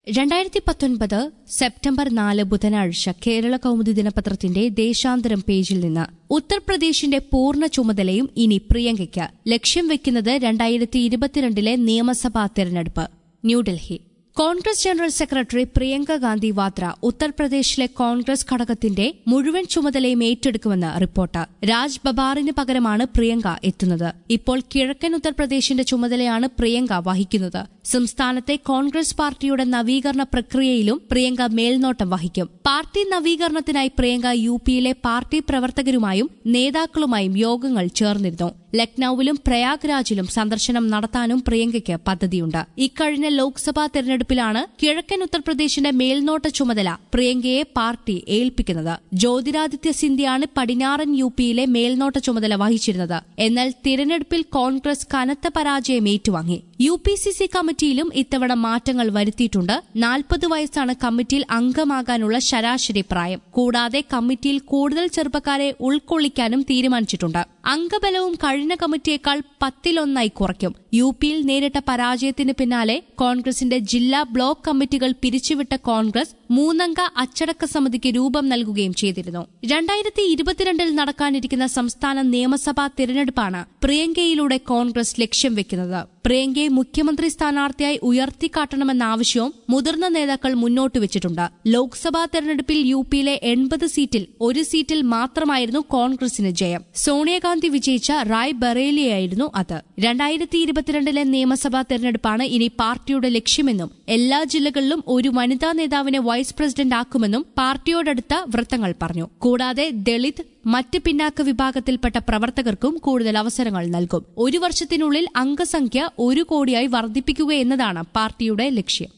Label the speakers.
Speaker 1: രണ്ടായിരത്തി പത്തൊൻപത് സെപ്റ്റംബർ നാല് ബുധനാഴ്ച കേരള കൗമുദി ദിനപത്രത്തിന്റെ ദേശാന്തരം പേജിൽ നിന്ന് ഉത്തർപ്രദേശിന്റെ പൂർണ്ണ ചുമതലയും ഇനി പ്രിയങ്കയ്ക്ക് ലക്ഷ്യം വെക്കുന്നത് രണ്ടായിരത്തി ഇരുപത്തിരണ്ടിലെ നിയമസഭാ തെരഞ്ഞെടുപ്പ് ന്യൂഡൽഹി കോൺഗ്രസ് ജനറൽ സെക്രട്ടറി പ്രിയങ്ക ഗാന്ധി വാദ്ര ഉത്തർപ്രദേശിലെ കോൺഗ്രസ് ഘടകത്തിന്റെ മുഴുവൻ ചുമതലയും ഏറ്റെടുക്കുമെന്ന് റിപ്പോർട്ട് രാജ് ബബാറിന് പകരമാണ് പ്രിയങ്ക എത്തുന്നത് ഇപ്പോൾ കിഴക്കൻ ഉത്തർപ്രദേശിന്റെ ചുമതലയാണ് പ്രിയങ്ക വഹിക്കുന്നത് സംസ്ഥാനത്തെ കോൺഗ്രസ് പാർട്ടിയുടെ നവീകരണ പ്രക്രിയയിലും പ്രിയങ്ക മേൽനോട്ടം വഹിക്കും പാർട്ടി നവീകരണത്തിനായി പ്രിയങ്ക യു പിയിലെ പാർട്ടി പ്രവർത്തകരുമായും നേതാക്കളുമായും യോഗങ്ങൾ ചേർന്നിരുന്നു ലക്നൌവിലും പ്രയാഗ്രാജിലും സന്ദർശനം നടത്താനും പ്രിയങ്കയ്ക്ക് പദ്ധതിയുണ്ട് ഇക്കഴിഞ്ഞ ലോക്സഭാ തെരഞ്ഞെടുപ്പിലാണ് കിഴക്കൻ ഉത്തർപ്രദേശിന്റെ മേൽനോട്ട ചുമതല പ്രിയങ്കയെ പാർട്ടി ഏൽപ്പിക്കുന്നത് ജ്യോതിരാദിത്യ സിന്ധ്യയാണ് പടിഞ്ഞാറൻ യു പിയിലെ മേൽനോട്ട ചുമതല വഹിച്ചിരുന്നത് എന്നാൽ തിരഞ്ഞെടുപ്പിൽ കോൺഗ്രസ് കനത്ത പരാജയം ഏറ്റുവാങ്ങി യു പി സി സി കമ്മിറ്റിയിലും ഇത്തവണ മാറ്റങ്ങൾ വരുത്തിയിട്ടുണ്ട് നാൽപ്പത് വയസ്സാണ് കമ്മിറ്റിയിൽ അംഗമാകാനുള്ള ശരാശരി പ്രായം കൂടാതെ കമ്മിറ്റിയിൽ കൂടുതൽ ചെറുപ്പക്കാരെ ഉൾക്കൊള്ളിക്കാനും തീരുമാനിച്ചിട്ടുണ്ട് അംഗബലവും കഴിഞ്ഞ കമ്മിറ്റിയേക്കാൾ പത്തിലൊന്നായി കുറയ്ക്കും യു പിയിൽ നേരിട്ട പരാജയത്തിന് പിന്നാലെ കോൺഗ്രസിന്റെ ജില്ലാ ബ്ലോക്ക് കമ്മിറ്റികൾ പിരിച്ചുവിട്ട കോൺഗ്രസ് മൂന്നംഗ അച്ചടക്ക സമിതിക്ക് രൂപം നൽകുകയും ചെയ്തിരുന്നു രണ്ടായിരത്തി ഇരുപത്തിരണ്ടിൽ നടക്കാനിരിക്കുന്ന സംസ്ഥാന നിയമസഭാ തിരഞ്ഞെടുപ്പാണ് പ്രിയങ്കയിലൂടെ കോൺഗ്രസ് ലക്ഷ്യം വെക്കുന്നത് പ്രിയങ്കയെ മുഖ്യമന്ത്രി സ്ഥാനാർത്ഥിയായി ഉയർത്തിക്കാട്ടണമെന്ന ആവശ്യവും മുതിർന്ന നേതാക്കൾ മുന്നോട്ട് വെച്ചിട്ടുണ്ട് ലോക്സഭാ തെരഞ്ഞെടുപ്പിൽ യു പിയിലെ എൺപത് സീറ്റിൽ ഒരു സീറ്റിൽ മാത്രമായിരുന്നു കോൺഗ്രസിന് ജയം സോണിയാഗാന്ധി വിജയിച്ച റായ് ബറേലിയായിരുന്നു അത് രണ്ടായിരത്തി ഇരുപത്തിരണ്ടിലെ നിയമസഭാ തെരഞ്ഞെടുപ്പാണ് ഇനി പാർട്ടിയുടെ ലക്ഷ്യമെന്നും എല്ലാ ജില്ലകളിലും ഒരു വനിതാ നേതാവിനെ വൈസ് പ്രസിഡന്റ് ആക്കുമെന്നും പാർട്ടിയോടടുത്ത വൃത്തങ്ങൾ പറഞ്ഞു കൂടാതെ ദളിത് മറ്റ് പിന്നാക്ക വിഭാഗത്തിൽപ്പെട്ട പ്രവർത്തകർക്കും കൂടുതൽ അവസരങ്ങൾ നൽകും ഒരു വർഷത്തിനുള്ളിൽ അംഗസംഖ്യ ഒരു കോടിയായി വർദ്ധിപ്പിക്കുക എന്നതാണ് പാർട്ടിയുടെ ലക്ഷ്യം